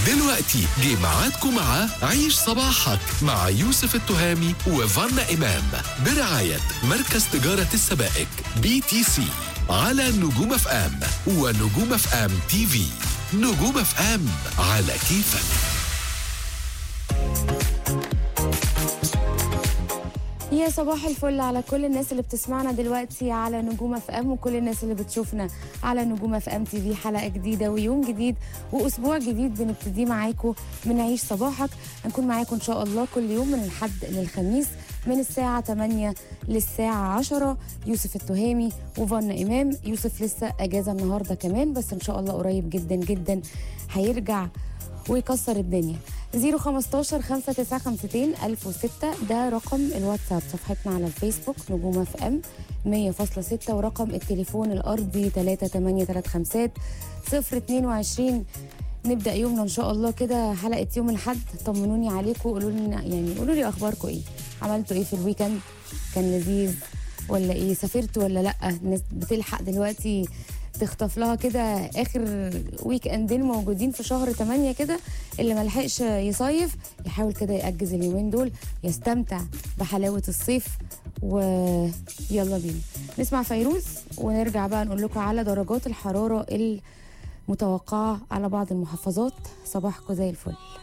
دلوقتي جه ميعادكم مع عيش صباحك مع يوسف التهامي وفانا إمام برعاية مركز تجارة السبائك بي تي سي على نجوم اف ام ونجوم اف ام تي في نجوم اف ام على كيفك يا صباح الفل على كل الناس اللي بتسمعنا دلوقتي على نجوم اف ام وكل الناس اللي بتشوفنا على نجوم اف ام تي في حلقه جديده ويوم جديد واسبوع جديد بنبتدي معاكم من عيش صباحك هنكون معاكم ان شاء الله كل يوم من الحد للخميس من الساعة 8 للساعة 10 يوسف التهامي وفن إمام يوسف لسه أجازة النهاردة كمان بس إن شاء الله قريب جدا جدا هيرجع ويكسر الدنيا 015 5952 1006 ده رقم الواتساب صفحتنا على الفيسبوك نجوم اف ام 100.6 ورقم التليفون الارضي 3835 022 نبدا يومنا ان شاء الله كده حلقه يوم الاحد طمنوني عليكم قولوا لنا يعني قولوا لي اخباركم ايه عملتوا ايه في الويكند كان لذيذ ولا ايه سافرتوا ولا لا الناس بتلحق دلوقتي تخطف لها كده اخر ويك اندين موجودين في شهر 8 كده اللي ما لحقش يصيف يحاول كده ياجز اليومين دول يستمتع بحلاوه الصيف ويلا بينا نسمع فيروز ونرجع بقى نقول لكم على درجات الحراره المتوقعه على بعض المحافظات صباحكم زي الفل